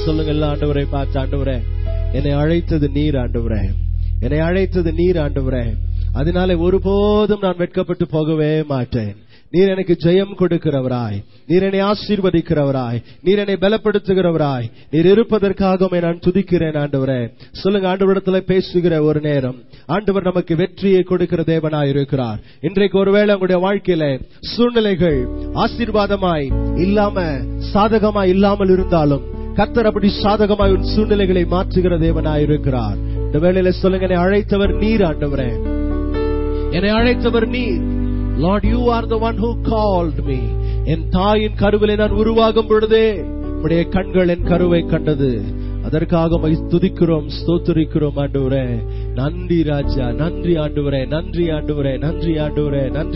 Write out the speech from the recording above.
சொல்லுங்க எல்லா ஆண்டவரை பார்த்து ஆண்டவரே என்னை அழைத்தது நீர் ஆண்டவரே என்னை அழைத்தது நீர் ஆண்டவரே அதனாலே ஒருபோதும் நான் வெட்கப்பட்டு போகவே மாட்டேன் நீர் எனக்கு ஜெயம் கொடுக்கிறவராய் நீர் என்னை ஆசீர்வதிக்கிறவராய் நீர் என்னை பலப்படுத்துகிறவராய் நீர் இருப்பதற்காக உம்மை நான் துதிக்கிறேன் ஆண்டவரே சொல்லுங்க ஆண்டவரிடத்துல பேசுகிற ஒரு நேரம் ஆண்டவர் நமக்கு வெற்றியை கொடுக்கிற தேவனாய் இருக்கிறார் இன்றைக்கு ஒருவேளை உங்களுடைய வாழ்க்கையில சூழ்நிலைகள் ஆசீர்வாதமாய் இல்லாம சாதகமா இல்லாமல் இருந்தாலும் கர்த்தர் அப்படி சாதகமாய் உன் சூழ்நிலைகளை மாற்றுகிற தேவனாய் இருக்கிறார் இந்த வேளையில சொல்லுங்க என்னை அழைத்தவர் நீர் ஆண்டவரே என்னை அழைத்தவர் நீர் Lord you are the one who called me என் தாயின் கருவிலே நான் உருவாகும் பொழுதே உடைய கண்கள் என் கருவை கண்டது அதற்காக உம்மை துதிக்கிறோம் ஸ்தோத்திரிக்கிறோம் ஆண்டவரே நன்றி ராஜா நன்றி ஆண்டவரே நன்றி ஆண்டவரே நன்றி ஆண்டவரே நன்றி